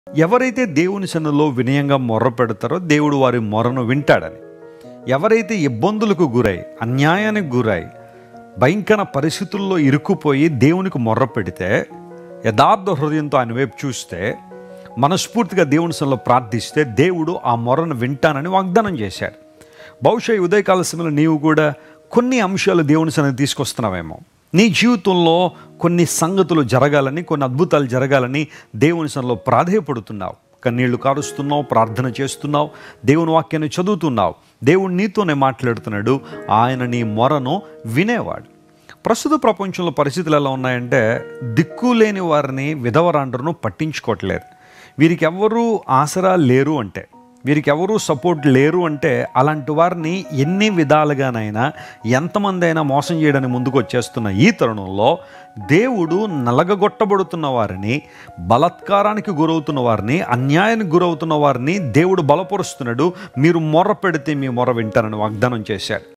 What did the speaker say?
ఎవరైతే దేవుని సన్నిధిలో వినయంగా మొర్ర పెడతారో దేవుడు వారి మొరను వింటాడని ఎవరైతే ఇబ్బందులకు గురై అన్యాయానికి గురై భయంకర పరిస్థితుల్లో ఇరుక్కుపోయి దేవునికి మొర్ర పెడితే యథార్థ హృదయంతో ఆయన వైపు చూస్తే మనస్ఫూర్తిగా దేవుని సన్నిలో ప్రార్థిస్తే దేవుడు ఆ మొరను వింటానని వాగ్దానం చేశాడు బహుశా ఈ ఉదయకాల సమయంలో నీవు కూడా కొన్ని అంశాలు దేవుని సన్నిధి తీసుకొస్తున్నావేమో నీ జీవితంలో కొన్ని సంగతులు జరగాలని కొన్ని అద్భుతాలు జరగాలని దేవుని సన్నిలో ప్రాధేయపడుతున్నావు కన్నీళ్లు కారుస్తున్నావు ప్రార్థన చేస్తున్నావు దేవుని వాక్యాన్ని చదువుతున్నావు దేవుడు నీతోనే మాట్లాడుతున్నాడు ఆయన నీ మొరను వినేవాడు ప్రస్తుత ప్రపంచంలో పరిస్థితులు ఎలా ఉన్నాయంటే దిక్కులేని వారిని విధవరాండ్రను పట్టించుకోవట్లేదు వీరికి ఎవ్వరూ ఆసరా లేరు అంటే వీరికి ఎవరూ సపోర్ట్ లేరు అంటే అలాంటి వారిని ఎన్ని విధాలుగానైనా ఎంతమంది అయినా మోసం చేయడానికి ముందుకు వచ్చేస్తున్న ఈ తరుణంలో దేవుడు నలగగొట్టబడుతున్న వారిని బలత్కారానికి గురవుతున్న వారిని అన్యాయానికి గురవుతున్న వారిని దేవుడు బలపరుస్తున్నాడు మీరు మొర్ర పెడితే మీ మొర వింటారని వాగ్దానం చేశాడు